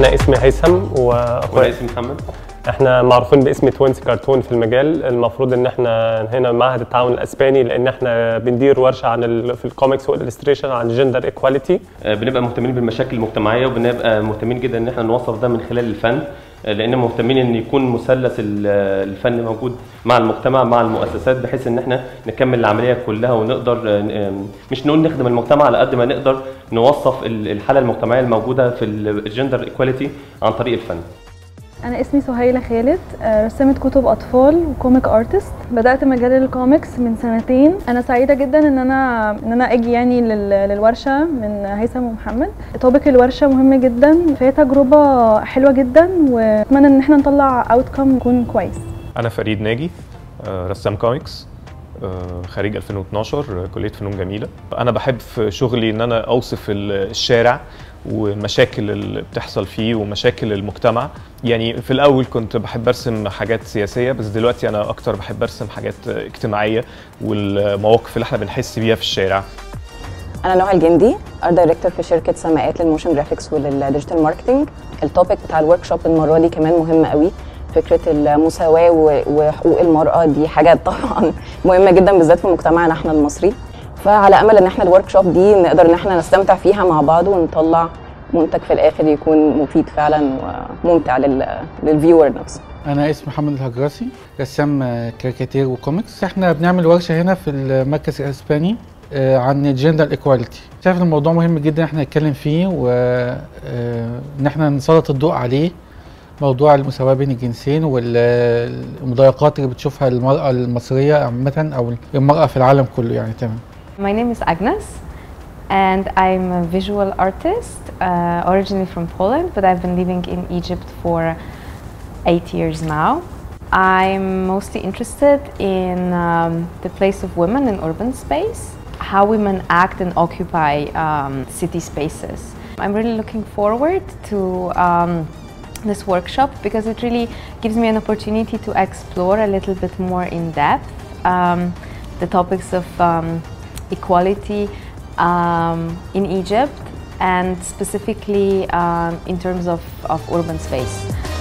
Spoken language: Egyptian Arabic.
انا اسمي هيثم وانا واخويا اسمي محمد احنا معروفين باسم توينز كرتون في المجال المفروض ان احنا هنا معهد التعاون الاسباني لان احنا بندير ورشه عن ال... في الكوميكس والالستريشن عن جندر ايكواليتي آه، بنبقى مهتمين بالمشاكل المجتمعيه وبنبقى مهتمين جدا ان احنا نوصف ده من خلال الفن آه، لان مهتمين ان يكون مثلث ال- آه، الفن موجود مع المجتمع مع المؤسسات بحيث ان احنا نكمل العمليه كلها ونقدر آه، ن- آه، مش نقول نخدم المجتمع على قد ما نقدر نوصف ال- الحاله المجتمعيه الموجوده في الجندر ايكواليتي عن طريق الفن انا اسمي سهيلة خالد آه، رسامة كتب اطفال وكوميك ارتست بدات مجال الكوميكس من سنتين انا سعيده جدا ان انا ان انا اجي يعني لل- للورشه من هيثم ومحمد توبيك الورشه مهم جدا فهي تجربه حلوه جدا واتمنى ان احنا نطلع اوتكم يكون كويس أنا فريد ناجي آه، رسام كوميكس آه، خريج 2012 آه، كلية فنون جميلة أنا بحب في شغلي إن أنا أوصف ال- الشارع والمشاكل اللي بتحصل فيه ومشاكل المجتمع يعني في الأول كنت بحب أرسم حاجات سياسية بس دلوقتي أنا أكتر بحب أرسم حاجات اجتماعية والمواقف اللي احنا بنحس بيها في الشارع انا نهى الجندي ارت دايركتور في شركه سماءات للموشن جرافيكس وللديجيتال ماركتنج التوبيك بتاع الورك شوب المره دي كمان مهم قوي فكره المساواه و- وحقوق المراه دي حاجه طبعا مهمه جدا بالذات في مجتمعنا احنا المصري فعلى امل ان احنا الورك شوب دي نقدر ان احنا نستمتع فيها مع بعض ونطلع منتج في الاخر يكون مفيد فعلا وممتع لل للفيور نفسه انا اسمي محمد الهجراسي رسام آه، كاريكاتير وكوميكس احنا بنعمل ورشه هنا في المركز الاسباني آه، عن الجندر ايكواليتي شايف الموضوع مهم جدا احنا نتكلم فيه وان احنا نسلط الضوء عليه موضوع المساواة بين الجنسين والمضايقات اللي بتشوفها المرأة المصرية عامة أو المرأة في العالم كله يعني تمام My name is Agnes, and I'm a visual artist, uh, originally from Poland, but I've been living in Egypt for eight years now. I'm mostly interested in um, the place of women in urban space, how women act and occupy um, city spaces. I'm really looking forward to um, this workshop because it really gives me an opportunity to explore a little bit more in depth um, the topics of um, equality um, in Egypt and specifically um, in terms of, of urban space.